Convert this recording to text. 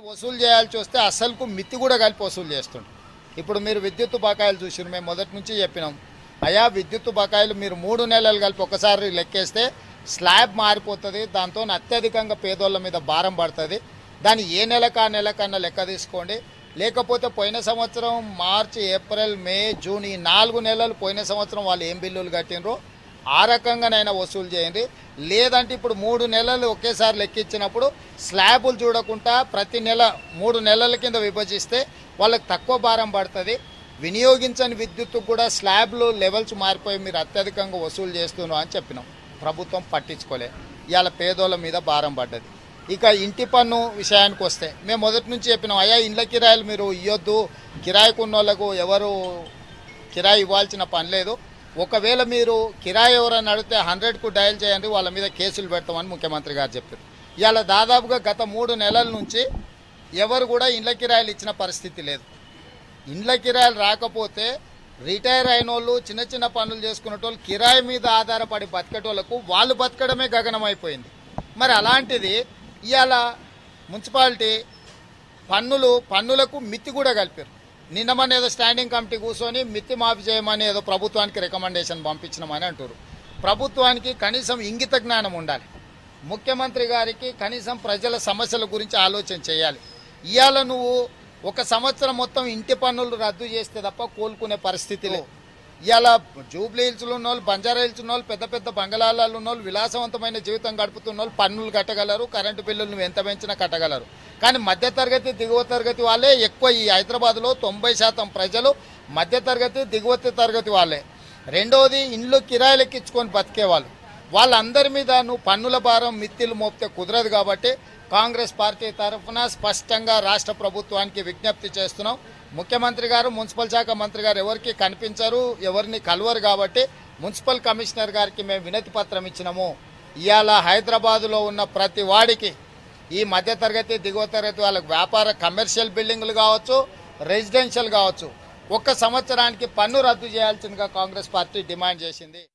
వసూలు చేయాల్సి వస్తే అసలుకు మిత్తి కూడా కలిపి వసూలు చేస్తుండు ఇప్పుడు మీరు విద్యుత్ బకాయిలు చూసిరు మేము మొదటి నుంచి చెప్పినాం అయా విద్యుత్ బకాయిలు మీరు మూడు నెలలు కలిపి ఒకసారి లెక్కేస్తే స్లాబ్ మారిపోతుంది దాంతో అత్యధికంగా పేదోళ్ళ మీద భారం పడుతుంది దాన్ని ఏ నెలకు ఆ నెలకన్నా లెక్క తీసుకోండి లేకపోతే పోయిన సంవత్సరం మార్చి ఏప్రిల్ మే జూన్ ఈ నాలుగు నెలలు పోయిన సంవత్సరం వాళ్ళు ఏం బిల్లులు కట్టినరో ఆ రకంగానైనా వసూలు చేయండి లేదంటే ఇప్పుడు మూడు నెలలు ఒకేసారి లెక్కించినప్పుడు స్లాబులు చూడకుండా ప్రతి నెల మూడు నెలల కింద విభజిస్తే వాళ్ళకి తక్కువ భారం పడుతుంది వినియోగించని విద్యుత్తు కూడా స్లాబ్లు లెవెల్స్ మారిపోయి మీరు అత్యధికంగా వసూలు చేస్తున్నారు అని చెప్పినాం ప్రభుత్వం పట్టించుకోలే ఇవాళ పేదోళ్ళ మీద భారం పడ్డది ఇక ఇంటి పన్ను విషయానికి వస్తే మేము మొదటి నుంచి చెప్పినాం అయ్యా ఇండ్ల కిరాయిలు మీరు ఇవ్వద్దు కిరాయికి ఉన్న వాళ్ళకు ఎవరు కిరాయి ఇవ్వాల్సిన పని లేదు ఒకవేళ మీరు కిరాయి ఎవరైనా అడిగితే హండ్రెడ్కు డయల్ చేయండి వాళ్ళ మీద కేసులు పెడతామని ముఖ్యమంత్రి గారు చెప్పారు ఇవాళ దాదాపుగా గత మూడు నెలల నుంచి ఎవరు కూడా ఇండ్ల కిరాయిలు ఇచ్చిన పరిస్థితి లేదు ఇండ్ల కిరాయిలు రాకపోతే రిటైర్ అయిన వాళ్ళు చిన్న చిన్న పనులు చేసుకునేటోళ్ళు కిరాయి మీద ఆధారపడి బతికేటోళ్ళకు వాళ్ళు బతకడమే గగనమైపోయింది మరి అలాంటిది ఇవాళ మున్సిపాలిటీ పన్నులు పన్నులకు మిత్తి కూడా కలిపారు నిన్న మన ఏదో స్టాండింగ్ కమిటీ కూర్చొని మిత్తి మాఫీ చేయమని ఏదో ప్రభుత్వానికి రికమెండేషన్ పంపించినామని అంటారు ప్రభుత్వానికి కనీసం ఇంగిత జ్ఞానం ఉండాలి ముఖ్యమంత్రి గారికి కనీసం ప్రజల సమస్యల గురించి ఆలోచన చేయాలి ఇవాళ నువ్వు ఒక సంవత్సరం మొత్తం ఇంటి పన్నులు రద్దు చేస్తే తప్ప కోలుకునే పరిస్థితి లేదు ఇవాళ జూబ్లీ హిల్స్లో ఉన్న వాళ్ళు బంజారా హిల్స్ ఉన్న వాళ్ళు పెద్ద పెద్ద బంగళాలలో ఉన్న వాళ్ళు విలాసవంతమైన జీవితం గడుపుతున్న వాళ్ళు పన్నులు కట్టగలరు కరెంటు బిల్లులు నువ్వు ఎంత పెంచినా కట్టగలరు కానీ మధ్యతరగతి దిగువ తరగతి వాళ్ళే ఎక్కువ ఈ హైదరాబాద్లో తొంభై శాతం ప్రజలు మధ్యతరగతి దిగువ తరగతి వాళ్ళే రెండవది ఇండ్లు కిరాయిలు ఎక్కించుకొని బతికేవాళ్ళు వాళ్ళందరి మీద నువ్వు పన్నుల భారం మిత్తిలు మోపితే కుదరదు కాబట్టి కాంగ్రెస్ పార్టీ తరఫున స్పష్టంగా రాష్ట్ర ప్రభుత్వానికి విజ్ఞప్తి చేస్తున్నాం ముఖ్యమంత్రి గారు మున్సిపల్ శాఖ మంత్రి గారు ఎవరికి కనిపించరు ఎవరిని కలవరు కాబట్టి మున్సిపల్ కమిషనర్ గారికి మేము వినతి పత్రం ఇచ్చినాము ఇవాళ హైదరాబాదులో ఉన్న ప్రతి వాడికి ఈ మధ్యతరగతి దిగువ తరగతి వాళ్ళకి వ్యాపార కమర్షియల్ బిల్డింగులు కావచ్చు రెసిడెన్షియల్ కావచ్చు ఒక్క సంవత్సరానికి పన్ను రద్దు చేయాల్సిందిగా కాంగ్రెస్ పార్టీ డిమాండ్ చేసింది